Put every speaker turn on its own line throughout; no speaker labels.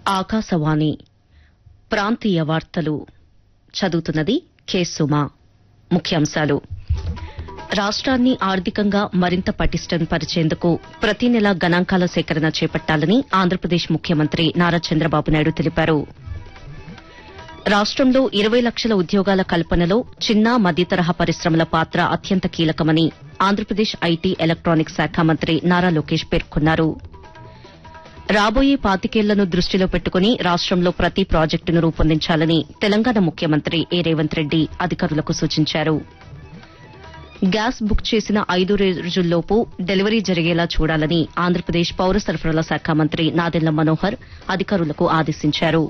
ఆకాశవాణి ప్రాంతీయ వార్తలు చదువుతున్నది కె సుమా ముఖ్యాంశాలు రాష్ట్రాన్ని ఆర్థికంగా మరింత పటిష్టం పరిచేందుకు ప్రతి నెలా గణాంకాల సేకరణ చేపట్టాలని ఆంధ్రప్రదేశ్ ముఖ్యమంత్రి నారా చంద్రబాబు నాయుడు తెలిపారు రాష్టంలో ఇరవై లక్షల ఉద్యోగాల కల్పనలో చిన్న మధ్యతరహా పరిశ్రమల పాత్ర అత్యంత కీలకమని ఆంధ్రప్రదేశ్ ఐటీ ఎలక్టానిక్స్ శాఖ మంత్రి నారా లోకేష్ పేర్కొన్నారు రాబోయే పాతికేళ్లను దృష్టిలో పెట్టుకుని రాష్టంలో ప్రతి ప్రాజెక్టును రూపొందించాలని తెలంగాణ ముఖ్యమంత్రి ఏ రేవంత్ రెడ్డి అధికారులకు సూచించారు గ్యాస్ బుక్ చేసిన ఐదు రోజుల్లోపు డెలివరీ జరిగేలా చూడాలని ఆంధ్రప్రదేశ్ పౌర సరఫరాల శాఖ మంత్రి నాదెళ్ల మనోహర్ అధికారులకు ఆదేశించారు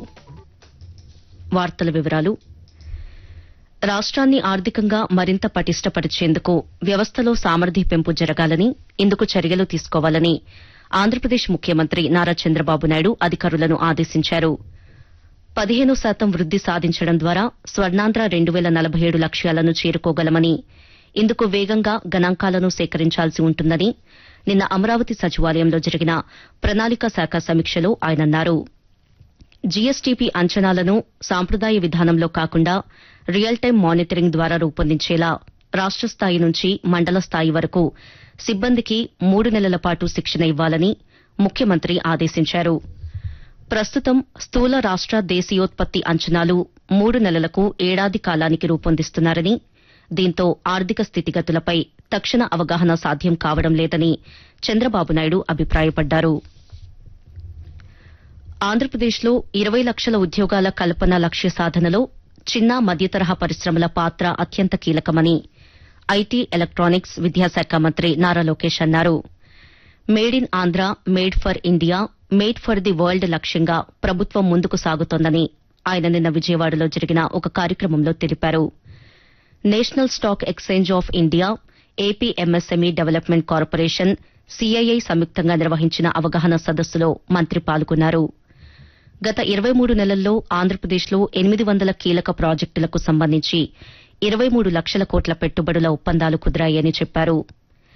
వార్తల వివరాలు రాష్ట్రాన్ని ఆర్థికంగా మరింత పటిష్టపరిచేందుకు వ్యవస్థలో సామర్థ్య పెంపు జరగాలని ఇందుకు చర్యలు తీసుకోవాలని ఆంధ్రప్రదేశ్ ముఖ్యమంత్రి నారా చంద్రబాబు నాయుడు అధికారులను ఆదేశించారు పదిహేను శాతం వృద్ది సాధించడం ద్వారా స్వర్ణాంధ్ర రెండు వేల నలభై ఏడు లక్ష్యాలను చేరుకోగలమని ఇందుకు వేగంగా గణాంకాలను సేకరించాల్సి ఉంటుందని నిన్న అమరావతి సచివాలయంలో జరిగిన ప్రణాళికా శాఖ సమీక్షలో ఆయన అన్నారు జీఎస్టీపీ అంచనాలను సాంప్రదాయ విధానంలో కాకుండా రియల్ టైం మానిటరింగ్ ద్వారా రూపొందించేలా రాష్ట స్థాయి నుంచి మండల స్థాయి వరకు సిబ్బందికి మూడు నెలల పాటు శిక్షణ ఇవ్వాలని ముఖ్యమంత్రి ఆదేశించారు ప్రస్తుతం స్థూల రాష్ట దేశీయోత్పత్తి అంచనాలు మూడు నెలలకు ఏడాది కాలానికి రూపొందిస్తున్నారని దీంతో ఆర్థిక స్థితిగతులపై తక్షణ అవగాహన సాధ్యం కావడం లేదని చంద్రబాబు నాయుడు అభిప్రాయపడ్డారు ఆంధ్రప్రదేశ్లో ఇరవై లక్షల ఉద్యోగాల కల్పన లక్ష్య సాధనలో చిన్న మధ్యతరహా పరిశ్రమల పాత్ర అత్యంత కీలకమని ఐటీ ఎలక్టానిక్స్ విద్యాశాఖ మంత్రి నారా లోకేష్ అన్నారు made in Andhra made for India made for the world లక్ష్యంగా ప్రభుత్వం ముందుకు సాగుతోందని ఆయన నిన్న విజయవాడలో జరిగిన ఒక కార్యక్రమంలో తెలిపారు national stock exchange of India AP MSME development corporation CII సంయుక్తంగా నిర్వహించిన అవగాహన సదస్సులో మంత్రి పాల్గొన్నారు గత ఇరవై మూడు నెలల్లో ఆంధ్రప్రదేశ్లో ఎనిమిది వందల కీలక ప్రాజెక్టులకు సంబంధించి ఇరవై మూడు లక్షల కోట్ల పెట్టుబడుల ఒప్పందాలు కుదిరాయని చెప్పారు